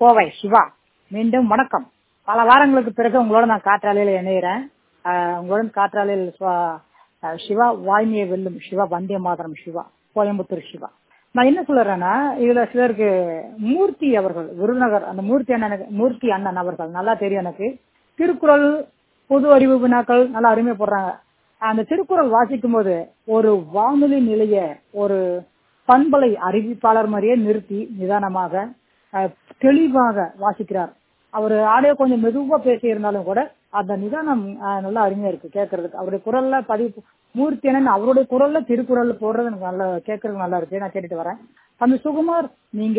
கோவை சிவா மீண்டும் வணக்கம் பல வாரங்களுக்கு பிறகு உங்களோட நான் காற்றாலையில இணைகிறேன் ஆஹ் உங்களோட காற்றாலையில் சுவா- ஆஹ் சிவா வாய்மையை வெல்லும் சிவா வந்தே மாதரம் சிவா கோயம்புத்தூர் சிவா நான் என்ன சொல்றேன்னா இதுல சிலருக்கு மூர்த்தி அவர்கள் விருதுநகர் அந்த மூர்த்தி அண்ணனுக்கு மூர்த்தி அண்ணன் அவர்கள் நல்லா தெரியும் எனக்கு திருக்குறள் பொது அறிவு வினாக்கள் நல்லா அருமையா போடுறாங்க அந்த திருக்குறள் வாசிக்கும் போது ஒரு வானொலி நிலைய ஒரு பண்பலை அறிவிப்பாளர் மாதிரியே நிறுத்தி நிதானமாக அஹ், தெளிவாக வாசிக்கிறார் அவர் ஆடியோ கொஞ்சம் மெதுவா பேசி இருந்தாலும் கூட அந்த நிதானம் அஹ், நல்லா அருமையா இருக்கு கேட்கறதுக்கு அவருடைய குரல்ல பதிவு மூர்த்தி அண்ணன் அவருடைய குரல்ல திருக்குறள் போடுறது எனக்கு நல்லா கேட்கறதுக்கு நல்லா இருக்கு நான் கேட்டுட்டு வரேன் அந்த சுகுமார் நீங்க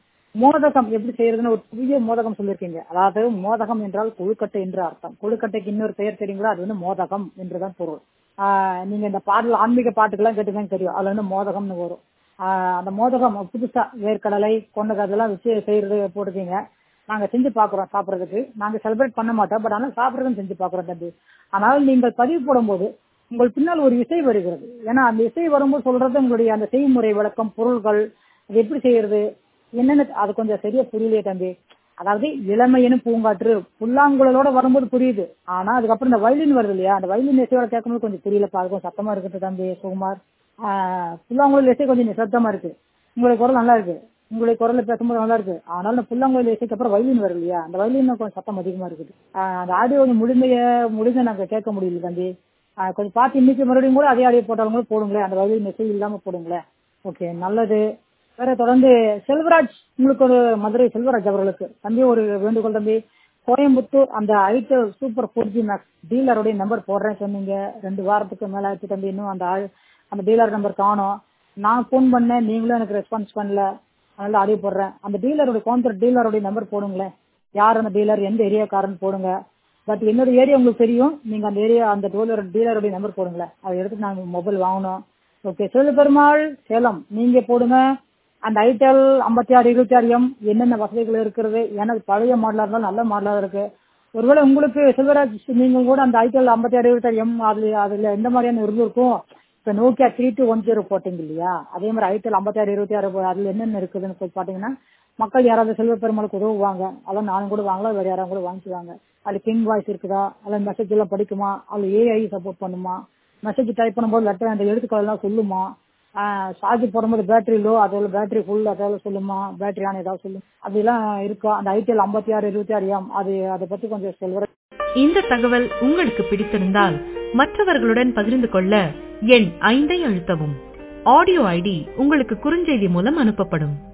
மோதகம் எப்படி செய்யறதுன்னு ஒரு புதிய மோதகம் சொல்லியிருக்கீங்க அதாவது மோதகம் என்றால் கொழுக்கட்டை என்று அர்த்தம் கொழுக்கட்டைக்கு இன்னொரு பெயர் தெரியுங்களா அது வந்து மோதகம் என்றுதான் பொருள் ஆஹ் நீங்க இந்த பாடல் ஆன்மீக பாட்டுக்கெல்லாம் கேட்டுதான் தெரியும் அதுல வந்து மோதகம்னு வரும் ஆஹ் அந்த மோதகம் புதுசா வேர்க்கடலை கொண்டது அதெல்லாம் வச்சு செய்யறது போட்டுக்கீங்க நாங்க செஞ்சு பாக்குறோம் சாப்பிடறதுக்கு நாங்க செலிப்ரேட் பண்ண மாட்டோம் பட் ஆனா சாப்பிடறதும் செஞ்சு பாக்குறோம் தம்பி ஆனால் நீங்கள் பதிவு போடும்போது உங்கள் பின்னால் ஒரு இசை வருகிறது ஏன்னா அந்த இசை வரும்போது சொல்றது உங்களுடைய அந்த செய்முறை விளக்கம் பொருள்கள் அது எப்படி செய்யறது என்னன்னு அது கொஞ்சம் சரியா புரியலையே தம்பி அதாவது இளமையனும் பூங்காற்று புல்லாங்குழலோட வரும்போது புரியுது ஆனா அதுக்கப்புறம் இந்த வயலின் வருது இல்லையா அந்த வயலின் இசையோட கேட்கும்போது கொஞ்சம் புரியலப்பா அதுக்கும் சத்தமா இருக்குது தம்பி சுகுமார் ஆஹ் புல்லாங்குழல் இசை கொஞ்சம் நிசப்தமா இருக்கு உங்களுடைய குரல் நல்லா இருக்கு உங்களுடைய குரல்ல பேசும்போது நல்லா இருக்கு ஆனாலும் இந்த புல்லாங்குழல் இசைக்கு அப்புறம் வயலின் வருது இல்லையா அந்த வயலின் கொஞ்சம் சத்தம் அதிகமா இருக்குது ஆஹ் அந்த ஆடியோ முழுமைய முடிஞ்ச நாங்க கேட்க முடியல தம்பி ஆஹ் கொஞ்சம் பார்த்து இன்னைக்கு மறுபடியும் கூட அதே ஆடியோ போட்டாலும் கூட போடுங்களேன் அந்த வயலின் இசை இல்லாம போடுங்களேன் ஓகே நல்லது வேற தொடர்ந்து செல்வராஜ் உங்களுக்கு ஒரு மதுரை செல்வராஜ் அவர்களுக்கு தம்பி ஒரு வேண்டுகோள் தம்பி கோயம்புத்தூர் அந்த itel super four G max டீலருடைய நம்பர் போடுறேன் சொன்னீங்க ரெண்டு வாரத்துக்கு மேல ஆச்சு தம்பி இன்னும் அந்த ஆள் அந்த டீலர் நம்பர் காணோம் நான் ஃபோன் பண்ணேன் நீங்களும் எனக்கு ரெஸ்பான்ஸ் பண்ணல அதனால ஆடியோ போடுறேன் அந்த டீலருடைய கோயம்புத்தூர் டீலருடைய நம்பர் போடுங்களேன் யார் அந்த டீலர் எந்த ஏரியாக்காரன்னு போடுங்க பட் என்னோட ஏரியா உங்களுக்கு தெரியும் நீங்க அந்த ஏரியா அந்த டீலர் டீலருடைய நம்பர் போடுங்களேன் அதை எடுத்து நான் மொபைல் வாங்கணும் ஓகே சிவபெருமாள் சேலம் நீங்க போடுங்க அந்த ஐட்டல் ஐம்பத்தி ஆறு இருபத்தி ஆறு எம் என்னென்ன வசதிகள் இருக்கிறது எனக்கு பழைய மாடலா இருந்தாலும் நல்ல மாடலா இருக்கு ஒருவேளை உங்களுக்கு செல்வராஜ் நீங்க கூட அந்த ஐட்டல் ஐம்பத்தி ஆறு இருபத்தி ஆறு எம் அதுல அதுல எந்த மாதிரியான இருந்து இருக்கும் இப்ப Nokia three two one zero போட்டீங்க இல்லையா அதே மாதிரி ஐட்டல் ஐம்பத்தி ஆறு இருபத்தி ஆறு அதுல என்னென்ன இருக்குதுன்னு போய் பாத்தீங்கன்னா மக்கள் யாராவது செல்வ பெருமாளுக்கு உதவுவாங்க அதான் நானும் கூட வாங்கலாம் வேற யாராவது கூட வாங்கிக்குவாங்க அதுல கிங் வாய்ஸ் இருக்குதா அதுல மெசேஜ் எல்லாம் படிக்குமா அதுல ஏஐ சப்போர்ட் பண்ணுமா மெசேஜ் டைப் பண்ணும்போது லெட்டர் அந்த எழுத்துக்கள் எல்லாம் சொல்லுமா சார்ஜ் போடும்போது பேட்டரி லோ அதோட பேட்டரி ஃபுல் அதோட சொல்லுமா பேட்டரி ஆன் ஏதாவது சொல்லும் அப்படிலாம் இருக்கும் அந்த ஐடிஎல் ஐம்பத்தி ஆறு இருபத்தி ஆறு எம் அது அதை பத்தி கொஞ்சம் செல்வர இந்த தகவல் உங்களுக்கு பிடித்திருந்தால் மற்றவர்களுடன் பகிர்ந்து கொள்ள எண் ஐந்தை அழுத்தவும் ஆடியோ ஐடி உங்களுக்கு குறுஞ்செய்தி மூலம் அனுப்பப்படும்